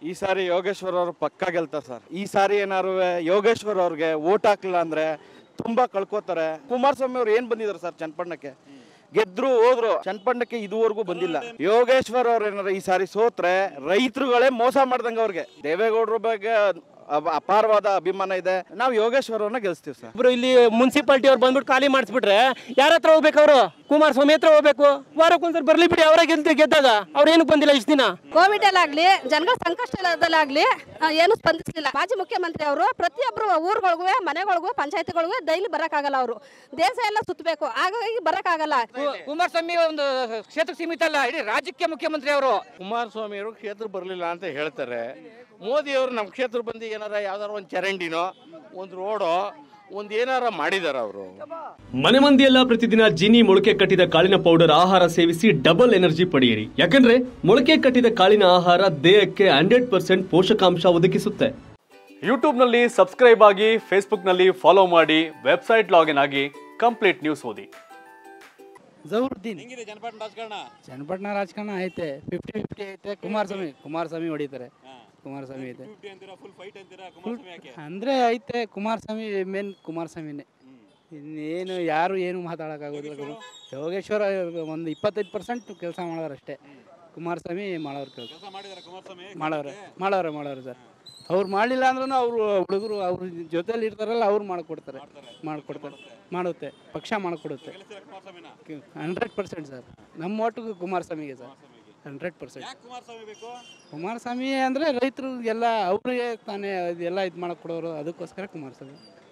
ಈ ಸಾರಿ ಯೋಗೇಶ್ವರ್ ಅವರು ಪಕ್ಕ ಗೆಲ್ತಾರೆ ಸರ್ ಈ ಸಾರಿ ಏನಾರು ಯೋಗೇಶ್ವರ್ ಅವ್ರಿಗೆ ಓಟ್ ಹಾಕ್ಲಿಲ್ಲ ಅಂದ್ರೆ ತುಂಬಾ ಕಳ್ಕೊತಾರೆ ಕುಮಾರಸ್ವಾಮಿ ಅವ್ರು ಏನ್ ಬಂದಿದ್ದಾರೆ ಸರ್ ಚನ್ನಪಟ್ಟಣಕ್ಕೆ ಗೆದ್ರು ಹೋದ್ರು ಚನ್ನಪಟ್ಟಣಕ್ಕೆ ಇದುವರೆಗೂ ಬಂದಿಲ್ಲ ಯೋಗೇಶ್ವರ್ ಅವ್ರು ಏನಾರ ಈ ಸಾರಿ ಸೋತ್ರೆ ರೈತರುಗಳೇ ಮೋಸ ಮಾಡ್ದಂಗ ಅವ್ರಿಗೆ ದೇವೇಗೌಡರ ಬಗ್ಗೆ ಅಪ- ಅಪಾರವಾದ ಅಭಿಮಾನ ಇದೆ ನಾವು ಯೋಗೇಶ್ವರ್ ಅವ್ರನ್ನ ಗೆಲ್ಸ್ತೀವಿ ಸರ್ ಒಬ್ರು ಇಲ್ಲಿ ಮುನ್ಸಿಪಾಲ್ಟಿ ಅವ್ರು ಬಂದ್ಬಿಟ್ಟು ಖಾಲಿ ಮಾಡಿಸ್ಬಿಟ್ರೆ ಯಾರ ಹತ್ರ ಹೋಗ್ಬೇಕು ಅವರು ಕುಮಾರಸ್ವಾಮಿ ಹತ್ರ ಹೋಗ್ಬೇಕು ವಾರಕ್ಕೊಂದ್ಸರಿ ಬರ್ಲಿ ಬಿಡಿ ಅವರೇ ಗೆಲ್ತಿ ಗೆದ್ದಾಗ ಅವ್ರು ಏನಕ್ಕೆ ಬಂದಿಲ್ಲ ಇಷ್ಟು ದಿನ ಕೋವಿಡ್ ಅಲ್ಲಾಗ್ಲಿ ಜನಗಳ ಸಂಕಷ್ಟದಲ್ಲಾಗ್ಲಿ ಆ, ಏನು ಸ್ಪಂದಿಸಲಿಲ್ಲ ಮಾಜಿ ಮುಖ್ಯಮಂತ್ರಿ ಅವರು ಪ್ರತಿಯೊಬ್ಬರು ಊರುಗಳಿಗೂ ಮನೆಗಳಿಗೂ ಪಂಚಾಯತಿಗಳಿಗೂ ಡೈಲಿ ಬರೋಕ್ಕಾಗಲ್ಲ ಅವರು ದೇಶ ಎಲ್ಲ ಸುತ್ತಬೇಕು ಹಾಗಾಗಿ ಬರೋಕ್ಕಾಗಲ್ಲ ಕುಮಾರಸ್ವಾಮಿ ಒಂದು ಕ್ಷೇತ್ರಕ್ಕೆ ಸೀಮಿತ ಅಲ್ಲ ಇಡೀ ರಾಜ್ಯಕ್ಕೆ ಮುಖ್ಯಮಂತ್ರಿ ಅವರು ಕುಮಾರಸ್ವಾಮಿ ಅವರು ಕ್ಷೇತ್ರ ಬರಲಿಲ್ಲ ಅಂತ ಹೇಳ್ತಾರೆ ಮೋದಿ ಅವರು ನಮ್ಮ ಕ್ಷೇತ್ರ ಬಂದು ಏನಾರ ಯಾವ್ದಾರ ಒಂದು ಚರಂಡಿನೋ ಒಂದು ರೋಡೋ ಒಂದು ಏನಾರ ಮಾಡಿದಾರ ಅವರು ಮನೆ ಮಂದಿಯೆಲ್ಲ ಪ್ರತಿದಿನ ಜೀನಿ ಮೊಳಕೆ ಕಟ್ಟಿದ ಕಾಳಿನ ಪೌಡರ್ ಆಹಾರ ಸೇವಿಸಿ ಡಬಲ್ ಎನರ್ಜಿ ಪಡೆಯಿರಿ ಯಾಕಂದ್ರೆ ಮೊಳಕೆ ಕಟ್ಟಿದ ಕಾಳಿನ ಆಹಾರ ದೇಹಕ್ಕೆ ಹಂಡ್ರೆಡ್ ಪರ್ಸೆಂಟ್ ಪೋಷಕಾಂಶ ಒದಗಿಸುತ್ತೆ ಯೂಟ್ಯೂಬ್ನಲ್ಲಿ ಸಬ್ಸ್ಕ್ರೈಬ್ ಆಗಿ ಫೇಸ್ಬುಕ್ನಲ್ಲಿ ಫಾಲೋ ಮಾಡಿ ವೆಬ್ಸೈಟ್ ಲಾಗಿನ್ ಆಗಿ ಕಂಪ್ಲೀಟ್ ನ್ಯೂಸ್ ಓದಿ ಜೌರುದ್ದೀನ್ ಚನ್ನಪಟ್ಟಣ ರಾಜಕಾರಣ ಐತೆ ಫಿಫ್ಟಿ ಫಿಫ್ಟಿ ಐತೆ ಕುಮಾರಸ್ವಾಮಿ ಕುಮಾರಸ್ವಾಮಿ ಹೊಡಿತಾರೆ ಕುಮಾರಸ್ವಾಮಿ ಐತೆ ಅಂದ್ರೆ ಐತೆ ಕುಮಾರಸ್ವಾಮಿ ಮೇನ್ ಕುಮಾರಸ್ವಾಮಿನೇ ಇನ್ನೇನು ಯಾರು ಏನು ಮಾತಾಡೋಕ್ಕಾಗೋದಿಲ್ಲ ಗುರು. ಯೋಗೇಶ್ವರ ಒಂದು ಇಪ್ಪತ್ತೈದು ಪರ್ಸೆಂಟ್ ಕೆಲಸ ಮಾಡೋರು ಅಷ್ಟೇ ಕುಮಾರಸ್ವಾಮಿ ಮಾಡೋರು ಕೆಲಸ ಮಾಡೋರೆ ಮಾಡೋರೆ ಮಾಡೋರೆ ಸರ್ ಅವ್ರು ಮಾಡಲಿಲ್ಲ ಅಂದ್ರೂ ಅವರು ಹುಡುಗರು ಅವ್ರ ಜೊತೆಲಿ ಇರ್ತಾರಲ್ಲ ಅವ್ರು ಮಾಡಿಕೊಡ್ತಾರೆ ಮಾಡಿಕೊಡ್ತಾರೆ ಮಾಡುತ್ತೆ ಪಕ್ಷ ಮಾಡಿಕೊಡುತ್ತೆ ಹಂಡ್ರೆಡ್ ಪರ್ಸೆಂಟ್ ಸರ್ ನಮ್ಮ ಒಟ್ಟಿಗೆ ಕುಮಾರಸ್ವಾಮಿಗೆ ಸರ್ ಹಂಡ್ರೆಡ್ ಪರ್ಸೆಂಟ್ ಕುಮಾರಸ್ವಾಮಿ ಅಂದರೆ ರೈತರು ಎಲ್ಲ ಅವ್ರಿಗೆ ತಾನೇ ಇದೆಲ್ಲ ಇದು ಮಾಡಕ್ಕೆ ಕೊಡೋರು ಅದಕ್ಕೋಸ್ಕರ ಕುಮಾರಸ್ವಾಮಿ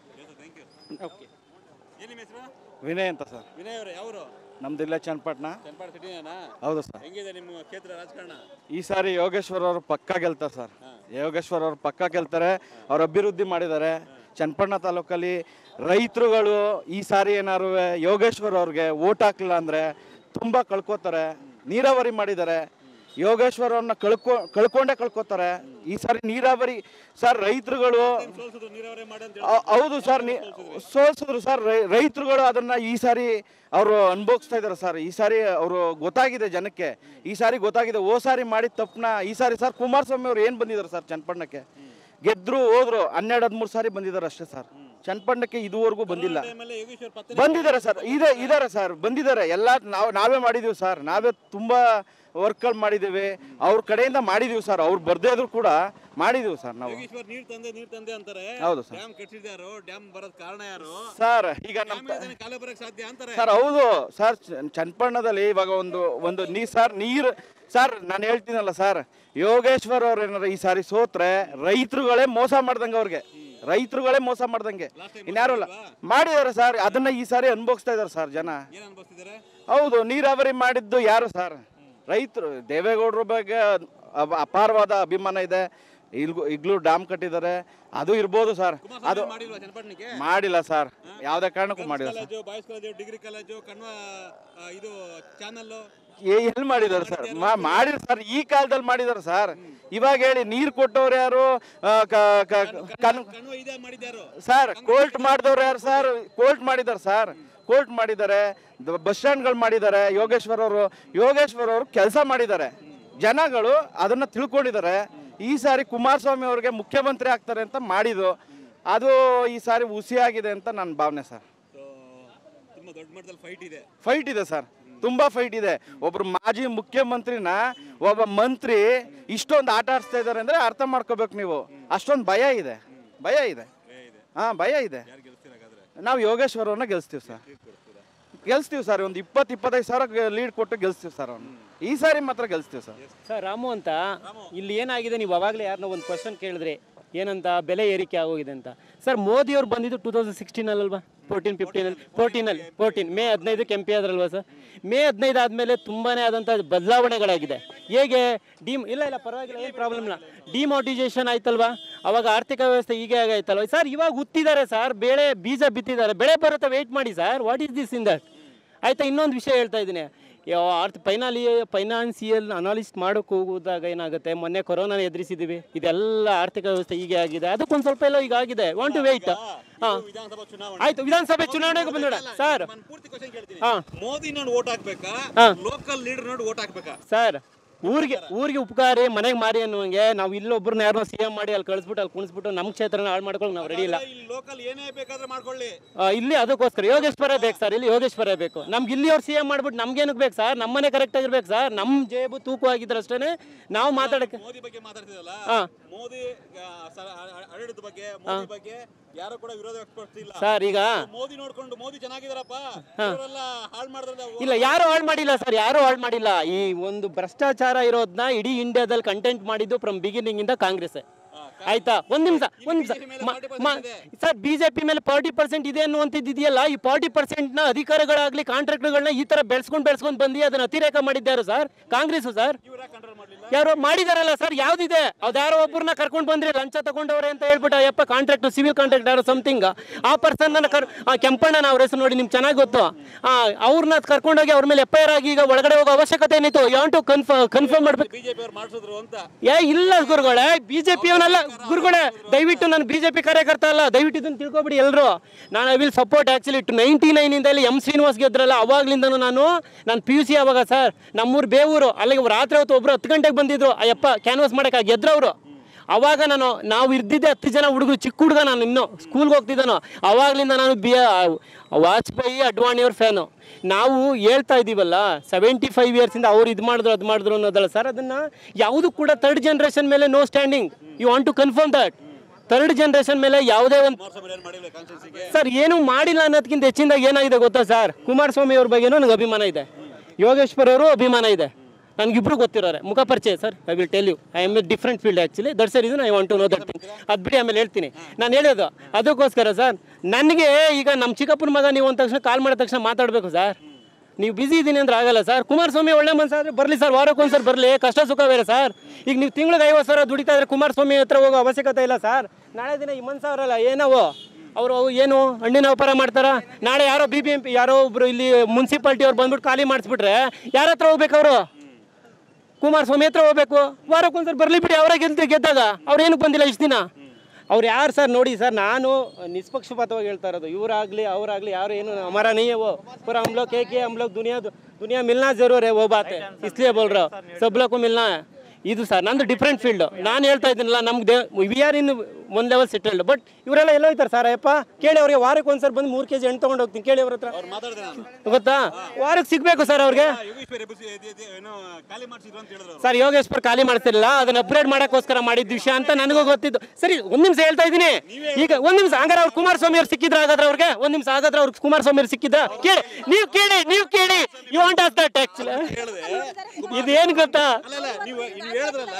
ವಿನಯ್ ಅಂತ ಸರ್ ವಿನಯ್ ಅವರು ಯಾವರು ನಮ್ದು ಇಲ್ಲೇ ಚನ್ನಪಟ್ಟಣ ಚನ್ನಪಟ್ಟಣ ಸಿಟಿನೇನಾ ಹೌದು ಸರ್ ಹೆಂಗಿದೆ ನಿಮ್ಮ ಕ್ಷೇತ್ರ ರಾಜಕಾರಣ ಈ ಸಾರಿ ಯೋಗೇಶ್ವರ್ ಅವರು ಪಕ್ಕ ಗೆಲ್ತಾರೆ ಸರ್ ಯೋಗೇಶ್ವರ್ ಅವರು ಪಕ್ಕ ಗೆಲ್ತಾರೆ ಅವ್ರು ಅಭಿವೃದ್ಧಿ ಮಾಡಿದ್ದಾರೆ ಚನ್ನಪಟ್ಟಣ ತಾಲೂಕಲ್ಲಿ ರೈತರುಗಳು ಈ ಸಾರಿ ಏನಾರು ಯೋಗೇಶ್ವರ್ ಅವ್ರಿಗೆ ಓಟ್ ಹಾಕ್ಲಿಲ್ಲ ಅಂದ್ರೆ ತುಂಬಾ ಕಳ್ಕೊತಾರೆ ನೀರಾವರಿ ಮಾಡಿದ್ದಾರೆ ಯೋಗೇಶ್ವರ್ ಅವ್ರನ್ನ ಕಳ್ಕೊ ಕಳ್ಕೊಂಡೇ ಕಳ್ಕೊತಾರೆ ಈ ಸಾರಿ ನೀರಾವರಿ ಸರ್ ರೈತರುಗಳು ಹೌ- ಹೌದು ಸರ್ ನೀ ಸೋಲ್ಸಿದ್ರು ಸರ್ ರೈ- ರೈತರುಗಳು ಅದನ್ನ ಈ ಸಾರಿ ಅವರು ಅನುಭವಿಸ್ತಾ ಇದ್ದಾರೆ ಸರ್ ಈ ಸಾರಿ ಅವರು ಗೊತ್ತಾಗಿದೆ ಜನಕ್ಕೆ ಈ ಸಾರಿ ಗೊತ್ತಾಗಿದೆ ಓ ಸಾರಿ ಮಾಡಿದ ತಪ್ಪನ ಈ ಸಾರಿ ಸರ್ ಕುಮಾರಸ್ವಾಮಿ ಅವ್ರು ಏನು ಬಂದಿದ್ದಾರೆ ಸರ್ ಚನ್ನಪಟ್ಟಣಕ್ಕೆ ಗೆದ್ರು ಹೋದ್ರು ಹನ್ನೆರಡು ಹದಿಮೂರು ಸಾರಿ ಬಂದಿದ್ದಾರೆ ಅಷ್ಟೇ ಸರ್ ಚನ್ನಪಟ್ಟಣಕ್ಕೆ ಇದುವರೆಗೂ ಬಂದಿಲ್ಲ ಬಂದಿದ್ದಾರೆ ಸರ್ ಇದೆ ಇದ್ದಾರೆ ಸರ್ ಬಂದಿದ್ದಾರೆ ಎಲ್ಲ ನಾವು ನಾವೇ ಮಾಡಿದೀವಿ ಸರ್ ನಾವೇ ತುಂಬಾ ವರ್ಕ್ಗಳು ಮಾಡಿದ್ದೀವಿ ಅವ್ರ ಕಡೆಯಿಂದ ಮಾಡಿದೀವಿ ಸರ್ ಅವ್ರು ಬರ್ದೇ ಇದ್ರು ಕೂಡ ಮಾಡಿದೀವಿ ಸರ್ ನಾವು ಯೋಗೇಶ್ವರ್ ನೀರ್ ತಂದೆ ನೀರ್ ತಂದೆ ಅಂತಾರೆ ಹೌದು ಸರ್. ಡ್ಯಾಮ್ ಕಟ್ಟಿದ್ಯಾರು ಡ್ಯಾಮ್ ಬರೋದ್ ಕಾರಣ ಯಾರು ಸರ್ ಈಗ ನಮ್ಮ ಡ್ಯಾಮ್ ಇಲ್ದೇನೆ ಕಾಲೇ ಬರಕ್ ಸಾಧ್ಯ ಅಂತಾರೆ ಸರ್ ಹೌದು ಸರ್ ಚ- ಚನ್ನಪಟ್ಟಣದಲ್ಲಿ ಇವಾಗ ಒಂದು ಒಂದು ನೀ ಸರ್ ನೀರು ಸರ್ ನಾನು ಹೇಳ್ತೀನಲ್ಲ ಸರ್ ಯೋಗೇಶ್ವರ್ ಅವ್ರು ಏನಾರ ಈ ಸಾರಿ ಸೋತ್ರೆ ರೈತರುಗಳೇ ಮೋಸ ಮಾಡ್ದಂಗೆ ಅವ್ರಿಗೆ ರೈತರುಗಳೇ ಮೋಸ ಮಾಡ್ದಂಗೆ ಇನ್ಯಾರು ಅಲ್ಲ ಮಾಡಿದ್ದಾರೆ ಸರ್ ಅದನ್ನ ಈ ಸಾರಿ ಅನುಭವಿಸ್ತಾ ಇದ್ದಾರೆ ಸರ್ ಜನ ಏನ್ ಅನ್ಭವಿಸ್ತಿದ್ದಾರೆ ಹೌದು ನೀರಾವರಿ ಮಾಡಿದ್ದು ಯಾರು ಸರ್ ರೈತರು ದೇವೇಗೌಡರ ಬಗ್ಗೆ ಅಪ- ಅಪಾರವಾದ ಅಭಿಮಾನ ಇದೆ ಇಲ್ಗೂ ಈಗಲೂ ಡ್ಯಾಮ್ ಕಟ್ಟಿದ್ದಾರೆ ಅದು ಇರ್ಬೋದು ಸರ್ ಅದು ಮಾಡಿಲ್ವಾ ಚನ್ನಪಟ್ಟಣಕ್ಕೆ ಮಾಡಿಲ್ಲ ಸರ್ ಯಾವುದೇ ಕಾರಣಕ್ಕೂ ಮಾಡಿಲ್ಲ sir college boys college degree college Kanva ಆ, ಇದು ಚಾನಲ್ ಎಲ್ಲಿ ಮಾಡಿದಾರೆ ಸರ್ ಮಾಡಿದ್ರು ಸರ್ ಈ ಕಾಲದಲ್ಲಿ ಮಾಡಿದಾರೆ ಸರ್ ಇವಾಗ ಹೇಳಿ ನೀರು ಕೊಟ್ಟವ್ರು ಯಾರು ಆ, ಕ- ಕ- ಕನ್- ಕಣ್ವ ಇದೇ ಮಾಡಿದ್ಯಾರು ಸರ್ ಕೋಲ್ಟ್ ಮಾಡಿದವ್ರು ಯಾರು ಸರ್ ಕೋಲ್ಟ್ ಮಾಡಿದ್ದಾರೆ ಸರ್ ಕೋಲ್ಟ್ ಮಾಡಿದ್ದಾರೆ ದ- ಬಸ್ ಸ್ಟ್ಯಾಂಡ್ಗಳು ಮಾಡಿದ್ದಾರೆ ಯೋಗೇಶ್ವರ್ ಅವರು ಯೋಗೇಶ್ವರ್ ಅವರು ಕೆಲಸ ಮಾಡಿದ್ದಾರೆ ಜನಗಳು ಅದನ್ನ ತಿಳ್ಕೊಂಡಿದ್ದಾರೆ ಈ ಸಾರಿ ಕುಮಾರಸ್ವಾಮಿ ಅವ್ರಿಗೆ ಮುಖ್ಯಮಂತ್ರಿ ಆಗ್ತಾರೆ ಅಂತ ಮಾಡಿದ್ದು ಅದು ಈ ಸಾರಿ ಹುಸಿಯಾಗಿದೆ ಅಂತ ನನ್ನ ಭಾವನೆ ಸರ್ ತುಂಬಾ ದೊಡ್ಡ ಮಟ್ಟದಲ್ಲಿ ಫೈಟ್ ಇದೆ ಫೈಟ್ ಇದೆ ಸರ್ ತುಂಬಾ ಫೈಟ್ ಇದೆ ಒಬ್ರು ಮಾಜಿ ಮುಖ್ಯಮಂತ್ರಿನ ಒಬ್ಬ ಮಂತ್ರಿ ಇಷ್ಟೊಂದು ಆಟ ಆಡಿಸ್ತಾ ಇದ್ದಾರೆ ಅಂದ್ರೆ ಅರ್ಥ ಮಾಡ್ಕೋಬೇಕು ನೀವು ಅಷ್ಟೊಂದು ಭಯ ಇದೆ ಭಯ ಇದೆ ಹಾ ಭಯ ಇದೆ ನಾವು ಯೋಗೇಶ್ವರ್ ಅವ್ರನ್ನ ಗೆಲ್ಸ್ತೀವಿ ಸರ್ ಗೆಲ್ಸ್ತೀವಿ ಸರ್ ಒಂದು ಇಪ್ಪತ್ತು ಇಪ್ಪತ್ತೈದು ಸಾವಿರ ಲೀಡ್ ಕೊಟ್ಟು ಗೆಲ್ಸ್ತೀವಿ ಸರ್ ಅವ್ನು ಈ ಸಾರಿ ಮಾತ್ರ ಗೆಲ್ಸ್ತೀವಿ ಸರ್ ಸರ್ ರಾಮು ಅಂತ ಇಲ್ಲಿ ಏನಾಗಿದೆ ನೀವು ಅವಾಗಲೇ ಯಾರನ್ನ ಒಂದು ಕ್ವಶನ್ ಕೇಳಿದ್ರಿ ಏನಂತ ಬೆಲೆ ಏರಿಕೆ ಆಗೋಗಿದೆ ಅಂತ ಸರ್ ಮೋದಿ ಅವ್ರು ಬಂದಿದ್ದು ಟೂ ತೌಸಂಡ್ ಸಿಕ್ಸ್ಟೀನಲ್ಲಿ ಅಲ್ವಾ ಫೋರ್ಟೀನ್ ಫಿಫ್ಟೀನಲ್ಲಿ ಫೋರ್ಟೀನಲ್ಲಿ ಫೋರ್ಟೀನ್ ಮೇ ಹದಿನೈದಕ್ಕೆ ಎಂ ಪಿ ಆದ್ರಲ್ವಾ ಸರ್ ಮೇ ಹದಿನೈದು ಆದಮೇಲೆ ತುಂಬಾ ಆದಂಥ ಬದಲಾವಣೆಗಳಾಗಿದೆ ಹೇಗೆ ಡಿಮ್ ಇಲ್ಲ ಇಲ್ಲ ಪರವಾಗಿಲ್ಲ ಏನು ಪ್ರಾಬ್ಲಮ್ ಇಲ್ಲ ಡಿಮೋಟಿಜೇಷನ್ ಆಯ್ತಲ್ವಾ ಅವಾಗ ಆರ್ಥಿಕ ವ್ಯವಸ್ಥೆ ಹೀಗೆ ಆಗೈತಲ್ವ ಸರ್ ಇವಾಗ ಉತ್ತಿದ್ದಾರೆ ಸರ್ ಬೆಳೆ ಬೀಜ ಬಿತ್ತಿದ್ದಾರೆ ಬೆಳೆ ಬರುತ್ತೆ ವೆಯ್ಟ್ ಮಾಡಿ sir what is this in that ಆಯ್ತಾ ಇನ್ನೊಂದು ವಿಷಯ ಹೇಳ್ತಾ ಇದ್ದೀನಿ ಯಾವ ಆರ್ಥ ಫೈನಾಲಿ ಫೈನಾನ್ಸಿಯಲ್ ಅನಾಲಿಸ್ಟ್ ಮಾಡೋಕೆ ಹೋಗುವಾಗ ಏನಾಗುತ್ತೆ ಮೊನ್ನೆ ಕೊರೋನಾನ ಎದುರಿಸಿದ್ದೀವಿ ಇದೆಲ್ಲ ಆರ್ಥಿಕ ವ್ಯವಸ್ಥೆ ಹೀಗೆ ಆಗಿದೆ ಅದಕ್ಕೊಂದು ಸ್ವಲ್ಪ ಎಲ್ಲ ಈಗ ಆಗಿದೆ ವಾಂಟ್ ಟು ವೆಯ್ಟ್ ಹಾಂ ವಿಧಾನಸಭಾ ಚುನಾವಣೆ ಆಯ್ತು ವಿಧಾನಸಭೆ ಚುನಾವಣೆಗೆ ಬಂದೋಣ ಸರ್ ನಾನು ಪೂರ್ತಿ ಕ್ವಶನ್ ಕೇಳ್ತೀನಿ ಹಾಂ ಮೋದಿ ನೋಡಿ ಓಟ್ ಹಾಕ್ಬೇಕಾ ಹಾ. ಲೋಕಲ್ ಲೀಡರ್ ನೋಡಿ ಓಟ್ ಹಾಕ್ಬೇಕಾ ಸರ್ ಊರಿಗೆ ಊರಿಗೆ ಉಪಕಾರಿ ಮನೆಗೆ ಮಾರಿ ಅನ್ನುವಂಗೆ ನಾವು ಇಲ್ಲೊಬ್ಬರನ್ನ ಯಾರನ್ನೋ ಸಿ ಎಂ ಮಾಡಿ ಅಲ್ಲಿ ಕಳಿಸ್ಬಿಟ್ಟು ಅಲ್ಲಿ ಕುಣಿಸ್ಬಿಟ್ಟು ನಮ್ಮ ಕ್ಷೇತ್ರನ ಹಾಳು ಮಾಡ್ಕೊಳ್ಳೋಕೆ ನಾವು ರೆಡಿ ಇಲ್ಲ ಇಲ್ಲಿ ಲೋಕಲ್ ಏನೇ ಬೇಕಾದ್ರೆ ಮಾಡ್ಕೊಳ್ಳಿ ಆ, ಇಲ್ಲಿ ಅದಕ್ಕೋಸ್ಕರ ಯೋಗೇಶ್ವರ ಬೇಕು ಸರ್ ಇಲ್ಲಿ ಯೋಗೇಶ್ವರ ಬೇಕು ನಮ್ಗೆ ಇಲ್ಲಿ ಅವ್ರು ಸಿ ಎಂ ಮಾಡ್ಬಿಟ್ಟು ನಮ್ಗೇನಕ್ಕೆ ಬೇಕು ಸರ್ ನಮ್ಮನೆ ಕರೆಕ್ಟ್ ಆಗಿರ್ಬೇಕು ಸರ್ ನಮ್ಮ ಜೇಬು ತೂಕವಾಗಿದ್ರೆ ಅಷ್ಟೇ ನಾವು ಮಾತಾಡಕ್ಕೆ ಮೋದಿ ಬಗ್ಗೆ ಮಾತಾಡ್ತಿದಲ್ಲ ಹಾ. ಮೋದಿ ಆ, ಸ- ಆ- ಆಡಳಿತದ ಬಗ್ಗೆ ಮೋದಿ ಬಗ್ಗೆ ಯಾರು ಕೂಡ ವಿರೋಧ ವ್ಯಕ್ತಪಡಿಸ್ತಿಲ್ಲ ಸರ್ ಈಗ ಮೋದಿ ನೋಡ್ಕೊಂಡು ಮೋದಿ ಚೆನ್ನಾಗಿದಾರಪ್ಪ ಹಾ. ಇವರೆಲ್ಲ ಹಾಳು ಮಾಡಿದ್ರೆ ಇಲ್ಲ ಯಾರು ಹಾಳು ಮಾಡಿಲ್ಲ ಸರ್ ಯಾರು ಹಾಳು ಮಾಡಿಲ್ಲ ಈ ಒಂದು ಭ್ರಷ್ಟಾಚಾರ ಇರೋದನ್ನ ಇಡೀ ಇಂಡಿಯಾದಲ್ಲಿ ಕಂಟೆಂಟ್ ಮಾಡಿದ್ದು ಫ್ರಮ್ ಬಿಗಿನಿಂಗ್ ಇಂದ ಕಾಂಗ್ರೆಸ್ ಆಯ್ತಾ ಒಂದ್ ನಿಮಿಷ ಒಂದ್ ನಿಮಿಷ ಸರ್ ಬಿಜೆಪಿ ಮೇಲೆ ಫಾರ್ಟಿ ಪರ್ಸೆಂಟ್ ಇದೆ ಅನ್ನುವಂಥದ್ದು ಇದೆಯಲ್ಲ ಈ ಫಾರ್ಟಿ ಪರ್ಸೆಂಟ್ ನ ಅಧಿಕಾರಿಗಳಾಗ್ಲಿ ಕಾಂಟ್ರಾಕ್ಟರ್ಗಳನ್ನ ಈ ತರ ಬೆಳೆಸ್ಕೊಂಡು ಬೆಳೆಸ್ಕೊಂಡು ಬಂದು ಅದನ್ನ ಅತಿರೇಕ ಮಾಡಿದ್ದಾರೆ ಸರ್ ಕಾಂಗ್ರೆಸ್ ಸರ್ ಯಾರು ಮಾಡಿದಾರಲ್ಲ ಸರ್ ಯಾವ್ದಿದೆ ಅದ್ಯಾರೋ ಒಬ್ಬರನ್ನ ಕರ್ಕೊಂಡು ಬಂದ್ರೆ ಲಂಚ ತಗೊಂಡವ್ರೆ ಅಂತ ಹೇಳ್ಬಿಟ್ಟು ಯಪ್ಪ ಕಾಂಟ್ರಾಕ್ಟ್ ಸಿವಿಲ್ ಕಾಂಟ್ರಾಕ್ಟ್ ಯಾರೋ ಸಮಥಿಂಗ್ ಆ ಪರ್ಸನ್ ಕರ್ ಆ ಕೆಂಪಣ್ಣನ ಅವ್ರ ಹೆಸರು ನೋಡಿ ನಿಮ್ಗೆ ಚೆನ್ನಾಗಿ ಗೊತ್ತು ಆ ಅವ್ರನ್ನ ಕರ್ಕೊಂಡೋಗಿ ಅವ್ರ ಮೇಲೆ ಎಫ್ ಐ ಆರ್ ಆಗಿ ಈಗ ಒಳಗಡೆ ಹೋಗೋ ಅವಶ್ಯಕತೆ ಏನಿತ್ತು ಯಾವ ಟು ಕನ್ಫರ್ಮ್ ಕನ್ಫರ್ಮ್ ಮಾಡ್ಬೇಕು ಬಿಜೆಪಿ ಅವ್ರು ಮಾಡಿಸಿದ್ರು ಅಂತ ಏ ಇಲ್ಲ ಗುರುಗಳೇ ಬಿಜೆಪಿ ಅವನಲ್ಲ ಗುರುಗಳೇ ದಯವಿಟ್ಟು ನಾನು ಬಿಜೆಪಿ ಕಾರ್ಯಕರ್ತ ಅಲ್ಲ ದಯವಿಟ್ಟು ಇದನ್ನ ತಿಳ್ಕೊಬಿಡಿ ಎಲ್ಲರೂ ನಾನು I will support actually two ninety ನೈನಿಂದ ಇಲ್ಲಿ ಎಂ ಶ್ರೀನಿವಾಸ್ ಗೆದ್ರಲ್ಲ ಅವಾಗ್ಲಿಂದನೂ ನಾನು ನಾನು ಪಿ ಯು ಸಿ ಆವಾಗ ಸರ್ ನಮ್ಮೂರು ಬೇವೂರು ಅಲ್ಲಿಗೆ ರಾತ್ರಿ ಹೊತ್ತು ಒಬ್ರು ಹತ್ತು ಗಂಟೆಗೆ ಬಂದಿದ್ರು ಅಯ್ಯಪ್ಪ ಕ್ಯಾನ್ವಾಸ್ ಮಾಡೋಕೆ ಗೆದ್ರವರು ಅವಾಗ ನಾನು ನಾವು ಇರ್ದಿದ್ದೆ ಹತ್ತು ಜನ ಹುಡುಗರು ಚಿಕ್ಕ ಹುಡುಗ ನಾನು ಇನ್ನೂ ಸ್ಕೂಲ್ಗೆ ಹೋಗ್ತಿದ್ದಾನು ಅವಾಗ್ಲಿಂದ ನಾನು ಬಿ ವಾಜಪೇಯಿ ಅಡ್ವಾಣಿಯವ್ರ ಫ್ಯಾನು ನಾವು ಹೇಳ್ತಾ ಇದ್ದೀವಲ್ಲ ಸೆವೆಂಟಿ ಫೈವ್ ಇಯರ್ಸಿಂದ ಅವ್ರು ಇದು ಮಾಡಿದ್ರು ಅದು ಮಾಡಿದ್ರು ಅನ್ನೋದಲ್ಲ ಸರ್ ಅದನ್ನು ಯಾವುದು ಕೂಡ ಥರ್ಡ್ ಜನ್ರೇಷನ್ ಮೇಲೆ no standing you want to confirm that third generation ಮೇಲೆ ಯಾವುದೇ ಒಂದು ಕುಮಾರಸ್ವಾಮಿ ಏನ್ ಮಾಡಿಲ್ಲ ಕಾನ್ಸ್ಟಿಟ್ಯೂನ್ಸಿಗೆ ಸರ್ ಏನು ಮಾಡಿಲ್ಲ ಅನ್ನೋದಕ್ಕಿಂತ ಹೆಚ್ಚಿನದಾಗಿ ಏನಾಗಿದೆ ಗೊತ್ತಾ ಸರ್ ಕುಮಾರಸ್ವಾಮಿ ಅವ್ರ ಬಗ್ಗೆನೂ ನನಗೆ ಅಭಿಮಾನ ಇದೆ ಯೋಗೇಶ್ವರ್ ಅವರು ಅಭಿಮಾನ ಇದೆ ನನಗಿಬ್ರು ಗೊತ್ತಿರೋರೆ ಮುಖ ಪರಿಚಯ sir I will tell you I am a different field actually that's reason I want to know that thing ಅದು ಬಿಡಿ ಆಮೇಲೆ ಹೇಳ್ತೀನಿ ನಾನು ಹೇಳೋದು ಅದಕ್ಕೋಸ್ಕರ ಸರ್ ನನಗೆ ಈಗ ನಮ್ಮ ಚಿಕ್ಕಪ್ಪನ ಮಗ ನೀವು ಅಂದ ತಕ್ಷಣ ಕಾಲ್ ಮಾಡಿದ ತಕ್ಷಣ ಮಾತಾಡಬೇಕು ಸರ್ ನೀವು ಬಿಸಿ ಇದ್ದೀನಿ ಅಂದ್ರೆ ಆಗಲ್ಲ ಸರ್ ಕುಮಾರಸ್ವಾಮಿ ಒಳ್ಳೆ ಮನಸ್ಸಾದ್ರೆ ಬರಲಿ ಸರ್ ವಾರಕ್ಕೊಂದ್ಸರಿ ಬರಲಿ ಕಷ್ಟ ಸುಖ ಬೇರೆ ಸರ್ ಈಗ ನೀವು ತಿಂಗಳಿಗೆ ಐವತ್ತು ಸಾವಿರ ದುಡಿತಾ ಇದ್ರೆ ಕುಮಾರಸ್ವಾಮಿ ಹತ್ರ ಹೋಗೋ ಅವಶ್ಯಕತೆ ಇಲ್ಲ ಸರ್ ನಾಳೆ ದಿನ ಈ ಮನ್ಸು ಅವರಲ್ಲ ಏನವು ಅವರು ಏನು ಹಣ್ಣಿನ ವ್ಯಾಪಾರ ಮಾಡ್ತಾರ ನಾಳೆ ಯಾರೋ ಬಿ ಬಿ ಎಂ ಪಿ ಯಾರೋ ಒಬ್ರು ಇಲ್ಲಿ ಮುನ್ಸಿಪಾಲ್ಟಿ ಅವ್ರು ಬಂದ್ಬಿಟ್ಟು ಖಾಲಿ ಮಾಡಿಸ್ಬಿಟ್ರೆ ಯಾರ ಹತ್ರ ಹೋಗ್ಬೇಕು ಅವರು ಕುಮಾರಸ್ವಾಮಿ ಹತ್ರ ಹೋಗ್ಬೇಕು ವಾರಕ್ಕೊಂದ್ಸರಿ ಬರಲಿ ಬಿಡಿ ಅವರೇ ಗೆಲ್ತಿ ಗೆದ್ದಾಗ ಅವ್ರು ಏನಕ್ಕೆ ಬಂದಿಲ್ಲ ಇಷ್ಟು ದಿನ ಅವ್ರು ಯಾರು ಸರ್ ನೋಡಿ ಸರ್ ನಾನು ನಿಷ್ಪಕ್ಷಪಾತವಾಗಿ ಹೇಳ್ತಾ ಇರೋದು ಇವರಾಗಲಿ ಅವರಾಗಲಿ ಯಾರು ಏನು ಹಮಾರಾ नहीं है वो पर हम लोग के हम लोग दुनिया दुनिया मिलना जरूर है वो बात है इसलिए बोल रहा हूँ सब लोग को मिलना है ಇದು ಸರ್ ನಂದು ಡಿಫ್ರೆಂಟ್ ಫೀಲ್ಡ್ ನಾನು ಹೇಳ್ತಾ ಇದ್ದೀನಲ್ಲ ನಮ್ಗೆ ವಿ ಆರ್ ಇನ್ ಒಂದು ಲೆವೆಲ್ ಸೆಟಲ್ಡ್ ಬಟ್ ಇವರೆಲ್ಲ ಎಲ್ಲ ಹೋಯ್ತಾರೆ ಸರ್ ಅಯ್ಯಪ್ಪ ಕೇಳಿ ಅವ್ರಿಗೆ ವಾರಕ್ಕೆ ಒಂದ್ಸರಿ ಬಂದು ಮೂರು ಕೆ ಜಿ ಹಣ್ಣು ತೊಗೊಂಡು ಹೋಗ್ತೀನಿ ಕೇಳಿ ಅವ್ರ ಹತ್ರ ಮಾತಾಡಿದೆ ನಾನು ಗೊತ್ತಾ ವಾರಕ್ಕೆ ಸಿಗಬೇಕು ಸರ್ ಅವ್ರಿಗೆ ಯೋಗೇಶ್ವರ್ ಎಬ್ಬಿಸಿ ಇದು- ಇದು ಏನೋ ಖಾಲಿ ಮಾಡಿಸಿದ್ರು ಅಂತ ಹೇಳಿದ್ರು ಸರ್ ಯೋಗೇಶ್ವರ್ ಖಾಲಿ ಮಾಡ್ತಿರಲಿಲ್ಲ ಅದನ್ನ ಅಪ್ಗ್ರೇಡ್ ಮಾಡಕ್ಕೋಸ್ಕರ ಮಾಡಿದ ವಿಷಯ ಅಂತ ನನಗೂ ಗೊತ್ತಿದ್ದು ಸರಿ ಒಂದ್ ನಿಮಿಷ ಹೇಳ್ತಾ ಇದ್ದೀನಿ ಈಗ ಒಂದ್ ನಿಮಿಷ ಹಂಗಾರೆ ಅವ್ರು ಕುಮಾರಸ್ವಾಮಿ ಅವ್ರು ಸಿಕ್ಕಿದ್ರ ಹಾಗಾದ್ರೆ ಅವ್ರಿಗೆ ಒಂದ್ ನಿಮಿಷ ಹಾಗಾದ್ರೆ ಅವ್ರು ಕುಮಾರಸ್ವಾಮಿ ಅವ್ರು ಸಿಕ್ಕಿದ್ರ ಕೇಳಿ ನೀವು ಕೇಳಿ ನೀವು ಕೇಳಿ you want as that actually ಇದೇನ್ ಗೊತ್ತಾ ಅಲ್ಲ ನೀವು ನೀವು ಹೇಳಿದ್ರಲ್ಲ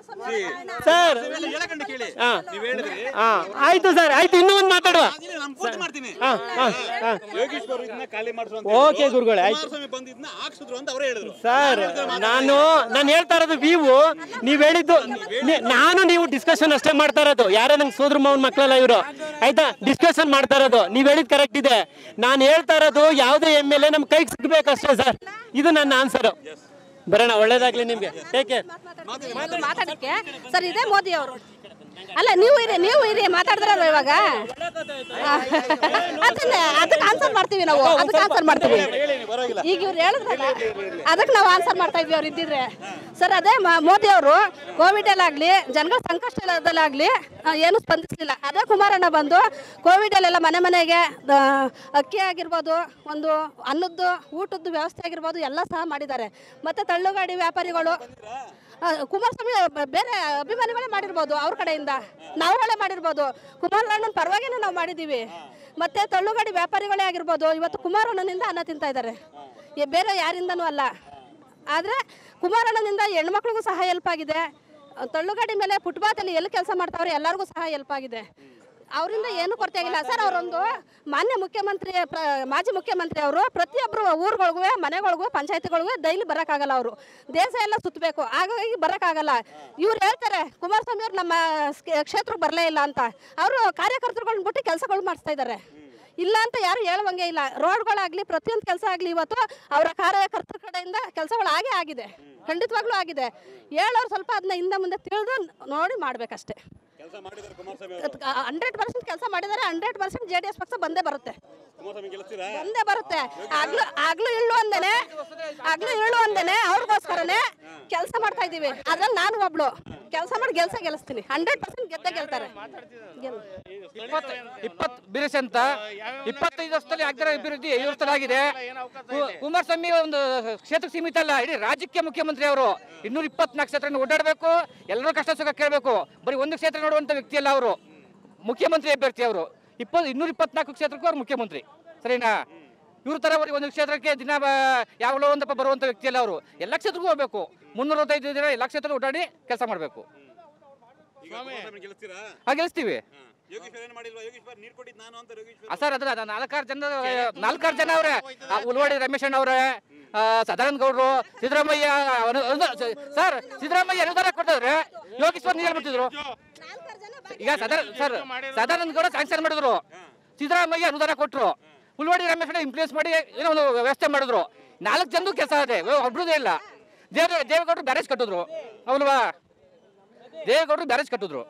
ಸರ್ ಎಲ್ಲ ಹೇಳಕಂಡು ಕೇಳಿ ಹಾ ನೀವು ಹೇಳಿದ್ರಿ ಹಾ ಆಯ್ತು ಸರ್ ಆಯ್ತು ಇನ್ನೂ ಒಂದು ಮಾತಾಡುವ ನಾನು ಪೂರ್ತಿ ಮಾಡ್ತೀನಿ ಹಾ ಹಾ ಹಾ ಯೋಗೇಶ್ವರ್ ಇದನ್ನ ಖಾಲಿ ಮಾಡಿದ್ರು ಅಂತ ಓಕೆ ಹೇಳಿದ್ರು. ಗುರುಗಳೇ ಆಯ್ತು ಕುಮಾರಸ್ವಾಮಿ ಬಂದಿದ್ನ ಹಾಕ್ಸಿದ್ರು ಅಂತ ಅವರೇ ಹೇಳಿದ್ರು ಸರ್ ನಾನು ನಾನು ಹೇಳ್ತಾ ಇರೋದು ನೀವು ನೀವು ಹೇಳಿದ್ದು ನಿ- ನಾನು ನೀವು ಡಿಸ್ಕಷನ್ ಅಷ್ಟೇ ಮಾಡ್ತಾ ಇರೋದು ಯಾರೋ ನಂಗೆ ಸೋದ್ರ ಮಾವನ ಮಕ್ಕಳಲ್ಲ ಇವರು ಆಯ್ತಾ ಡಿಸ್ಕಷನ್ ಮಾಡ್ತಾ ಇರೋದು ನೀವು ಹೇಳಿದ್ ಕರೆಕ್ಟ್ ಇದೆ ನಾನು ಹೇಳ್ತಾ ಇರೋದು ಯಾವುದೇ ಎಮ್ ಎಲ್ ಎ ನಮ್ಮ ಕೈಗೆ ಸಿಗ್ಬೇಕಷ್ಟೇ ಸರ್ ಇದು ನನ್ನ ಆನ್ಸರು ಬರೋಣ ಒಳ್ಳೇದಾಗ್ಲಿ ನಿಮ್ಗೆ ಟೇಕ್ ಕೇರ್ ಮಾತಾಡಕ್ಕೆ ಸರ್ ಇದೇ ಮೋದಿ ಅವರು ಅಲ್ಲ ನೀವು ಇರಿ ನೀವು ಇರಿ ಮಾತಾಡಿದ್ರಲ್ವ ಇವಾಗ ಆ, ಅದನ್ನೇ ಅದಕ್ಕೆ ಆನ್ಸರ್ ಮಾಡ್ತೀವಿ ನಾವು ಅದಕ್ಕೆ ಆನ್ಸರ್ ಮಾಡ್ತೀವಿ ಈಗ ಇವ್ರು ಹೇಳಿದ್ರಲ್ಲ ಅದಕ್ಕೆ ನಾವು ಆನ್ಸರ್ ಮಾಡ್ತಾ ಇದ್ವಿ ಅವ್ರು ಇದ್ದಿದ್ರೆ ಸರ್ ಅದೇ ಮ- ಮೋದಿ ಅವರು ಕೋವಿಡಲ್ಲಾಗಲಿ ಜನಗಳ ಸಂಕಷ್ಟದಲ್ಲಾಗಲಿ ಏನು ಸ್ಪಂದಿಸಲಿಲ್ಲ ಅದೇ ಕುಮಾರಣ್ಣ ಬಂದು ಕೋವಿಡಲ್ಲೆಲ್ಲ ಮನೆ ಮನೆಗೆ ಆ, ಅಕ್ಕಿ ಆಗಿರ್ಬೋದು ಒಂದು ಅನ್ನದ್ದು ಊಟದ್ದು ವ್ಯವಸ್ಥೆ ಆಗಿರ್ಬೋದು ಎಲ್ಲ ಸಹ ಮಾಡಿದ್ದಾರೆ ಮತ್ತು ತಳ್ಳುಗಾಡಿ ವ್ಯಾಪಾರಿಗಳು ಆ, ಕುಮಾರಸ್ವಾಮಿ ಬ- ಬೇರೆ ಅಭಿಮಾನಿಗಳೇ ಮಾಡಿರ್ಬೋದು ಅವ್ರ ಕಡೆಯಿಂದ ನಾವುಗಳೇ ಮಾಡಿರ್ಬೋದು ಕುಮಾರಣ್ಣನ ಪರವಾಗಿನೇ ನಾವು ಮಾಡಿದ್ದೀವಿ ಮತ್ತೆ ತಳ್ಳುಗಾಡಿ ವ್ಯಾಪಾರಿಗಳೇ ಆಗಿರ್ಬೋದು ಇವತ್ತು ಕುಮಾರಣ್ಣನಿಂದ ಅನ್ನ ತಿಂತಾ ಇದ್ದಾರೆ ಈ ಬೇರೆ ಯಾರಿಂದನೂ ಅಲ್ಲ ಆದರೆ ಕುಮಾರಣ್ಣನಿಂದ ಹೆಣ್ಮಕ್ಳಿಗೂ ಸಹ ಹೆಲ್ಪ್ ಆಗಿದೆ ತಳ್ಳುಗಾಡಿ ಮೇಲೆ ಫುಟ್ಪಾತಲ್ಲಿ ಎಲ್ಲಿ ಕೆಲಸ ಮಾಡ್ತಾವ್ರೆ ಎಲ್ಲರಿಗೂ ಸಹ ಹೆಲ್ಪ್ ಆಗಿದೆ ಅವರಿಂದ ಏನು ಕೊರತೆ ಆಗಿಲ್ಲ ಸರ್ ಅವರೊಂದು ಮಾನ್ಯ ಮುಖ್ಯಮಂತ್ರಿ ಪ್ರ ಮಾಜಿ ಮುಖ್ಯಮಂತ್ರಿ ಅವರು ಪ್ರತಿಯೊಬ್ಬರು ಊರುಗಳಿಗೂ ಮನೆಗಳಿಗೂ ಪಂಚಾಯತಿಗಳಿಗೂ ಡೈಲಿ ಬರೋಕ್ಕಾಗಲ್ಲ ಅವರು ದೇಶ ಎಲ್ಲ ಸುತ್ತಬೇಕು ಹಾಗಾಗಿ ಬರೋಕ್ಕಾಗಲ್ಲ ಇವ್ರು ಹೇಳ್ತಾರೆ ಕುಮಾರಸ್ವಾಮಿ ಅವ್ರು ನಮ್ಮ ಸ್ಕೆ- ಕ್ಷೇತ್ರಕ್ಕೆ ಬರಲೇ ಇಲ್ಲ ಅಂತ ಅವರು ಕಾರ್ಯಕರ್ತರುಗಳನ್ನ ಬಿಟ್ಟು ಕೆಲಸಗಳು ಮಾಡಿಸ್ತಾ ಇದ್ದಾರೆ ಇಲ್ಲ ಅಂತ ಯಾರು ಹೇಳುವಂಗೆ ಇಲ್ಲ ರೋಡ್ಗಳಾಗಲಿ ಪ್ರತಿಯೊಂದು ಕೆಲಸ ಆಗಲಿ ಇವತ್ತು ಅವರ ಕಾರ್ಯಕರ್ತರ ಕಡೆಯಿಂದ ಕೆಲಸಗಳು ಆಗೇ ಆಗಿದೆ ಖಂಡಿತವಾಗ್ಲೂ ಆಗಿದೆ ಹೇಳೋರು ಸ್ವಲ್ಪ ಅದನ್ನ ಹಿಂದೆ ಮುಂದೆ ತಿಳಿದು ನೋಡಿ ಮಾಡಬೇಕಷ್ಟೇ ಕೆಲಸ ಮಾಡಿದ್ರು ಕುಮಾರಸ್ವಾಮಿ ಹಂಡ್ರೆಡ್ ಪರ್ಸೆಂಟ್ ಕೆಲಸ ಮಾಡಿದ್ದಾರೆ hundred percent J D S ಪಕ್ಷ ಬಂದೇ ಬರುತ್ತೆ ಕುಮಾರಸ್ವಾಮಿ ಗೆಲ್ಲಿಸ್ತೀರಾ ಬಂದೇ ಬರುತ್ತೆ ಆಗ್ಲು ಆಗ್ಲು ಇಳ್ಳು ಅಂದೇನೆ ಆಗ್ಲು ಇಳ್ಳು ಅಂದೇನೆ ಅವ್ರಿಗೋಸ್ಕರನೇ ಕೆಲಸ ಮಾಡ್ತಾ ಇದೀವಿ ಅದ್ರಲ್ಲಿ ನಾನು ಒಬ್ಳು ಕೆಲಸ ಮಾಡಿ ಗೆಲ್ಸ ಗೆಲ್ಲಿಸ್ತೀನಿ ಹಂಡ್ರೆಡ್ ಪರ್ಸೆಂಟ್ ಗೆದ್ದೇ ಗೆಲ್ತಾರೆ ಗೆಲ್- ಇಪ್ಪತ್ತು ಇಪ್ಪತ್ತು ಬಿರುಸು ಅಂತ ಇಪ್ಪತ್ತೈದು ವರ್ಷದಲ್ಲಿ ಆಗ್ದಿರೋ ಅಭಿವೃದ್ಧಿ ಐದು ವರ್ಷದಲ್ಲಿ ಆಗಿದೆ ಕು- ಕುಮಾರಸ್ವಾಮಿ ಒಂದು ಕ್ಷೇತ್ರಕ್ಕೆ ಸೀಮಿತ ಅಲ್ಲ ಇಡೀ ರಾಜ್ಯಕ್ಕೆ ಮುಖ್ಯಮಂತ್ರಿ ಅವರು ಇನ್ನೂರ ಇಪ್ಪತ್ನಾಲ್ಕು ಕ್ಷೇತ್ರ ಓಡಾಡಬೇಕು ಎಲ್ಲರೂ ಕಷ್ಟ ಸುಖ ಕೇಳಬೇಕು ಬರೀ ಒಂದು ಕ್ಷೇತ್ರ ನೋಡುವಂಥ ವ್ಯಕ್ತಿ ಅಲ್ಲ ಅವರು ಮುಖ್ಯಮಂತ್ರಿ ಅಭ್ಯರ್ಥಿ ಅವರು ಇಪ್ಪತ್ತು ಇನ್ನೂರ ಇಪ್ಪತ್ನಾಲ್ಕು ಕ್ಷೇತ್ರಕ್ಕೂ ಅವ್ರು ಮುಖ್ಯಮಂತ್ರಿ ಸರಿನಾ ಇವ್ರ ತರ ಬರೀ ಒಂದು ಕ್ಷೇತ್ರಕ್ಕೆ ದಿನ ಬ- ಯಾವಾಗಲೋ ಒಂದಪ್ಪ ಬರುವಂಥ ವ್ಯಕ್ತಿ ಅಲ್ಲ ಅವರು ಎಲ್ಲ ಕ್ಷೇತ್ರಕ್ಕೂ ಹೋಗ್ಬೇಕು ಮುನ್ನೂರವತ್ತೈದು ದಿನ ಎಲ್ಲ ಕ್ಷೇತ್ರ ಓಡಾಡಿ ಕೆಲಸ ಮಾಡಬೇಕು ಈಗ ಕುಮಾರಸ್ವಾಮಿ ಗೆಲ್ಲಿಸ್ತೀರಾ ಹಾಗೆ ಗೆಲ್ಲಿಸ್ತೀವಿ ಹಾ. ಯೋಗೇಶ್ವರ್ ಏನ್ ಮಾಡಿಲ್ವಾ ಯೋಗೇಶ್ವರ್ ನೀರ್ ಕೊಟ್ಟಿದ್ ನಾನು ಅಂತ ಯೋಗೇಶ್ವರ್ ಆ ಸರ್ ಅದ್ರ ಅದ ನಾಲ್ಕಾರು ಜನ ನಾಲ್ಕಾರು ಜನ ಅವ್ರೆ ಆ ಉಲ್ವಾಡಿ ರಮೇಶ್ ಅಣ್ಣ ಅವ್ರೆ ಆ, ಸದಾನಂದ ಗೌಡ್ರು ಸಿದ್ದರಾಮಯ್ಯ ಅನು- ಅನು- ಸರ್ ಸಿದ್ದರಾಮಯ್ಯ ಅನುದಾನ ಕೊಟ್ಟಿದ್ರೆ ಯೋಗೇಶ್ವರ್ ನೀರು ಬಿಡ್ತಿದ್ರು ಈಗ ಸದಾ ಸರ್ ಸದಾನಂದ ಗೌಡ ಸ್ಯಾಂಕ್ಷನ್ ಮಾಡಿದ್ರು ಸಿದ್ದರಾಮಯ್ಯ ಅನುದಾನ ಕೊಟ್ಟರು ಉಲ್ವಾಡಿ ರಮೇಶ್ ಅಣ್ಣ ಇಂಪ್ಲೇಸ್ ಮಾಡಿ ಏನೋ ಒಂದು ವ್ಯವಸ್ಥೆ ಮಾಡಿದ್ರು ನಾಲ್ಕು ಜನದ್ದು ಕೆಲಸ ಇದೆ ಒಬ್ರದೇ ಇಲ್ಲ ದೇವ ದೇವೇಗೌಡರು ಬ್ಯಾರೇಜ್ ಕಟ್ಟಿದ್ರು ಅವಲ್ವಾ ದೇವೇಗೌಡರು ಬ್ಯಾರೇಜ್ ಕಟ್ಟಿದ್ರು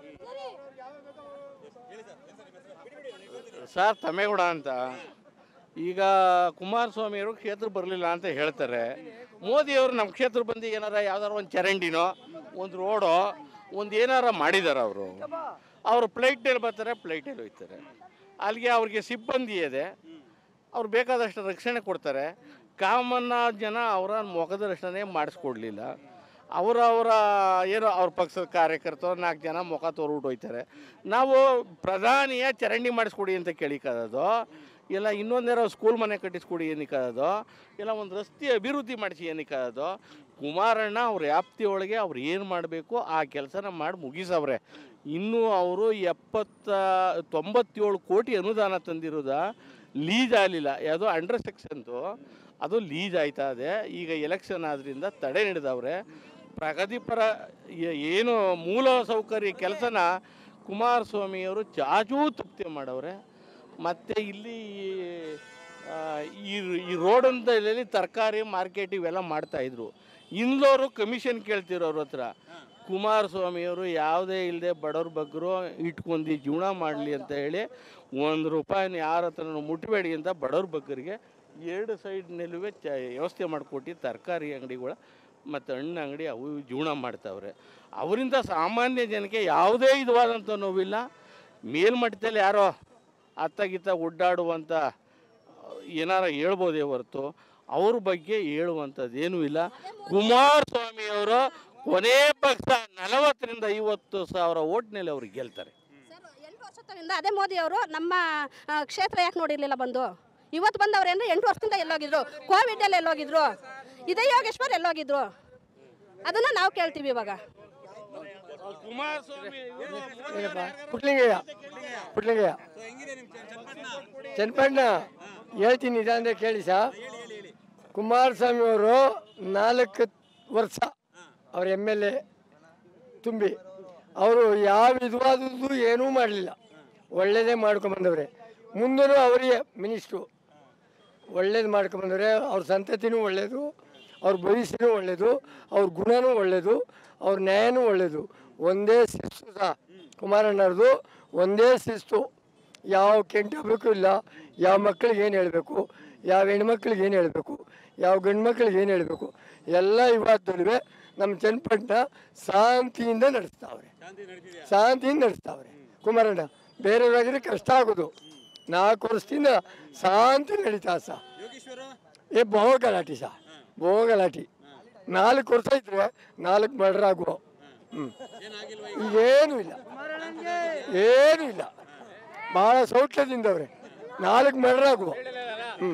ಸರ್ ತಮೇಗೌಡ ಅಂತ ಈಗ ಕುಮಾರಸ್ವಾಮಿಯವರು ಕ್ಷೇತ್ರ ಬರಲಿಲ್ಲ ಅಂತ ಹೇಳ್ತಾರೆ ಮೋದಿಯವರು ನಮ್ಮ ಕ್ಷೇತ್ರ ಬಂದು ಏನಾರ ಯಾವ್ದಾರ ಒಂದು ಚರಂಡಿನೋ ಒಂದು ರೋಡೋ ಒಂದು ಏನಾರ ಮಾಡಿದಾರ ಅವರು ಅವರು ಫ್ಲೈಟಲ್ಲಿ ಬರ್ತಾರೆ ಫ್ಲೈಟಲ್ಲಿ ಹೋಗ್ತಾರೆ ಅಲ್ಲಿಗೆ ಅವ್ರಿಗೆ ಸಿಬ್ಬಂದಿ ಇದೆ ಅವ್ರು ಬೇಕಾದಷ್ಟು ರಕ್ಷಣೆ ಕೊಡ್ತಾರೆ ಕಾಮನ್ನ ಜನ ಅವರ ಮುಖದ ರಕ್ಷಣೆ ಮಾಡಿಸ್ಕೊಡ್ಲಿಲ್ಲ ಅವರ ಅವರ ಏನೋ ಅವ್ರ ಪಕ್ಷದ ಕಾರ್ಯಕರ್ತರು ನಾಲ್ಕು ಜನ ಮುಖ ತೋರ್ಬಿಟ್ಟು ಹೋಯ್ತಾರೆ ನಾವು ಪ್ರಧಾನಿಯ ಚರಂಡಿ ಮಾಡಿಸ್ಕೊಡಿ ಅಂತ ಕೇಳಿಕದು ಇಲ್ಲ ಇನ್ನೊಂದೇನೋ ಸ್ಕೂಲ್ ಮನೆ ಕಟ್ಟಿಸ್ಕೊಡಿ ಏನಕ್ಕದು ಇಲ್ಲ ಒಂದು ರಸ್ತೆ ಅಭಿವೃದ್ಧಿ ಮಾಡಿಸಿ ಏನಕ್ಕದು ಕುಮಾರಣ್ಣ ಅವ್ರ ವ್ಯಾಪ್ತಿಯೊಳಗೆ ಅವ್ರು ಏನು ಮಾಡಬೇಕು ಆ ಕೆಲಸನ ಮಾಡಿ ಮುಗಿಸವ್ರೆ ಇನ್ನೂ ಅವರು ಎಪ್ಪತ್ತ ತೊಂಬತ್ತೇಳು ಕೋಟಿ ಅನುದಾನ ತಂದಿರೋದ ಲೀಸ್ ಆಗಲಿಲ್ಲ ಯಾವುದೋ ಅಂಡರ್ ಸೆಕ್ಷನ್ದು ಅದು ಲೀಸ್ ಆಯ್ತಾ ಇದೆ ಈಗ ಎಲೆಕ್ಷನ್ ಆದ್ರಿಂದ ತಡೆ ಹಿಡಿದವ್ರೆ ಪ್ರಗತಿಪರ ಏ- ಏನು ಮೂಲ ಸೌಕರ್ಯ ಕೆಲಸನ ಕುಮಾರಸ್ವಾಮಿಯವರು ಚಾಚೂ ತಪ್ಪೆ ಮಾಡವ್ರೆ ಮತ್ತು ಇಲ್ಲಿ ಆ, ಈ ಈ ರೋಡಂದಲ್ಲಿ ತರಕಾರಿ ಮಾರ್ಕೆಟ್ ಇವೆಲ್ಲ ಮಾಡ್ತಾಯಿದ್ರು ಇನ್ಲೋರು ಕಮಿಷನ್ ಕೇಳ್ತಿರೋ ಅವ್ರ ಹತ್ರ ಕುಮಾರಸ್ವಾಮಿಯವರು ಯಾವುದೇ ಇಲ್ಲದೆ ಬಡವ್ರ ಬಗ್ಗರು ಇಟ್ಕೊಂಡು ಜೀವನ ಮಾಡಲಿ ಅಂತ ಹೇಳಿ ಒಂದು ರೂಪಾಯಿನ ಯಾರ ಹತ್ರನೂ ಮುಟ್ಟಬೇಡಿ ಅಂತ ಬಡವ್ರ ಬಗ್ಗರಿಗೆ ಎರಡು ಸೈಡ್ನಲ್ಲೂ ಚ ವ್ಯವಸ್ಥೆ ಮಾಡಿಕೊಟ್ಟು ತರಕಾರಿ ಅಂಗಡಿಗಳ ಮತ್ತು ಹಣ್ಣು ಅಂಗಡಿ ಅವು ಇವು ಜೀವನ ಮಾಡ್ತಾವ್ರೆ ಅವರಿಂದ ಸಾಮಾನ್ಯ ಜನಕ್ಕೆ ಯಾವುದೇ ಇದುವಾದಂಥ ನೋವಿಲ್ಲ ಮೇಲ್ಮಟ್ಟದಲ್ಲಿ ಯಾರೋ ಅತ್ತಗಿತ್ತ ಒಡ್ಡಾಡುವಂಥ ಏನಾರ ಹೇಳ್ಬೋದೇ ಹೊರತು ಅವ್ರ ಬಗ್ಗೆ ಹೇಳುವಂಥದ್ದು ಏನೂ ಇಲ್ಲ ಕುಮಾರಸ್ವಾಮಿಯವರು ಕೊನೆ ಪಕ್ಷ ನಲವತ್ತರಿಂದ ಐವತ್ತು ಸಾವಿರ ಓಟ್ನಲ್ಲಿ ಅವ್ರು ಗೆಲ್ತಾರೆ ಸರ್ ಎಂಟು ವರ್ಷದಿಂದ ಅದೇ ಮೋದಿ ಅವರು ನಮ್ಮ ಆ, ಕ್ಷೇತ್ರ ಯಾಕೆ ನೋಡಿರ್ಲಿಲ್ಲ ಬಂದು ಇವತ್ತು ಬಂದವ್ರು ಅಂದ್ರೆ ಎಂಟು ವರ್ಷದಿಂದ ಎಲ್ಲೋಗಿದ್ರು ಕೋವಿಡ್ ಅಲ್ಲಿ ಎಲ್ಲೋಗಿದ್ರು ಇದೇ ಯೋಗೇಶ್ವರ್ ಎಲ್ಲೋಗಿದ್ರು ಅದನ್ನ ನಾವು ಕೇಳ್ತೀವಿ ಇವಾಗ ಕುಮಾರಸ್ವಾಮಿ ಪುಟ್ಲಿಂಗಯ್ಯ ಪುಟ್ಲಿಂಗಯ್ಯ ಸೊ ಹೆಂಗಿದೆ ನಿಮ್ ಚನ್- ಚನ್ನಪಟ್ಟಣ ಚನ್ನಪಣ್ಣ ಹೇಳ್ತೀನಿ ಇದಂದ್ರೆ ಕೇಳಿ ಸಾ ಕುಮಾರಸ್ವಾಮಿ ಅವರು ನಾಲ್ಕು ವರ್ಷ ಅವ್ರ ಎಮ್ ಎಲ್ ಎ ತುಂಬಿ ಅವರು ಯಾವ ವಿಧವಾದದ್ದು ಏನೂ ಮಾಡಲಿಲ್ಲ ಒಳ್ಳೇದೇ ಮಾಡ್ಕೊಂಬಂದವ್ರೆ ಮುಂದೂ ಅವರಿಗೆ ಮಿನಿಸ್ಟ್ರು ಒಳ್ಳೇದು ಮಾಡ್ಕೊಂಬಂದವ್ರೆ ಅವ್ರ ಸಂತತಿನೂ ಒಳ್ಳೆಯದು ಅವ್ರ ಭವಿಷ್ಯನೂ ಒಳ್ಳೆಯದು ಅವ್ರ ಗುಣನೂ ಒಳ್ಳೆಯದು ಅವ್ರ ನ್ಯಾಯನೂ ಒಳ್ಳೆಯದು ಒಂದೇ ಶಿಸ್ತು ಸಹ ಕುಮಾರಣ್ಣವ್ರದ್ದು ಒಂದೇ ಶಿಸ್ತು ಯಾವ ಕೆಂಟ ಬೇಕು ಇಲ್ಲ ಯಾವ ಮಕ್ಕಳಿಗೆ ಏನು ಹೇಳಬೇಕು ಯಾವ ಹೆಣ್ಮಕ್ಳಿಗೆ ಏನು ಹೇಳಬೇಕು ಯಾವ ಗಂಡು ಮಕ್ಳಿಗೆ ಏನು ಹೇಳಬೇಕು ಎಲ್ಲ ಇವತ್ತೊಳವೆ ನಮ್ಮ ಚನ್ನಪಟ್ಟಣ ಶಾಂತಿಯಿಂದ ನಡೆಸ್ತಾವ್ರೆ ಶಾಂತಿ ನಡೀತಿದ್ಯಾ ಶಾಂತಿಯಿಂದ ನಡೆಸ್ತಾವ್ರೆ ಕುಮಾರಣ್ಣ ಬೇರೆಯವ್ರಾಗಿದ್ರೆ ಕಷ್ಟ ಆಗೋದು ನಾಲ್ಕು ವರ್ಷದಿಂದ ಶಾಂತಿ ನಡೀತಾ ಸಹ ಯೋಗೇಶ್ವರ ಏ ಬಹು ಗಲಾಟೆ ಸಹ ಬಹು ಗಲಾಟೆ ನಾಲ್ಕು ವರ್ಷ ಇದ್ರೆ ನಾಲ್ಕು ಮರ್ಡರ್ ಆಗುವ ಹ್ಞೂ ಏನಾಗಿಲ್ವಾ ಈಗೇನು ಇಲ್ಲ ಏನೂ ಇಲ್ಲ ಭಾಳ ಸೌಖ್ಯದಿಂದವ್ರೆ ನಾಲ್ಕು ಮರ್ಡರ್ ಆಗುವ ಹ್ಞೂ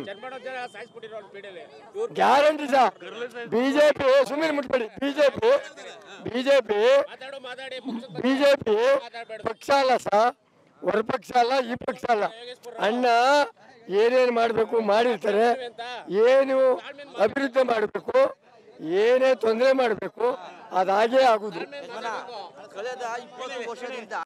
ಗ್ಯಾರಂಟಿ ಸಹ ಬಿಜೆಪಿ ಸುಮ್ಮನೆ ಮುಟ್ಬೇಡಿ ಬಿಜೆಪಿ ಬಿಜೆಪಿ ಬಿಜೆಪಿ ಪಕ್ಷ ಅಲ್ಲ ಸಹ ಹೊರ ಪಕ್ಷ ಅಲ್ಲ ಈ ಪಕ್ಷ ಅಲ್ಲ ಅಣ್ಣ ಏನೇನು ಮಾಡಬೇಕು ಮಾಡಿರ್ತಾರೆ ಏನು ಅಭಿವೃದ್ಧಿ ಮಾಡಬೇಕು ಏನೇ ತೊಂದರೆ ಮಾಡಬೇಕು ಅದಾಗೇ ಆಗುದು ಕಳೆದ ಇಪ್ಪತ್ತು ವರ್ಷದಿಂದ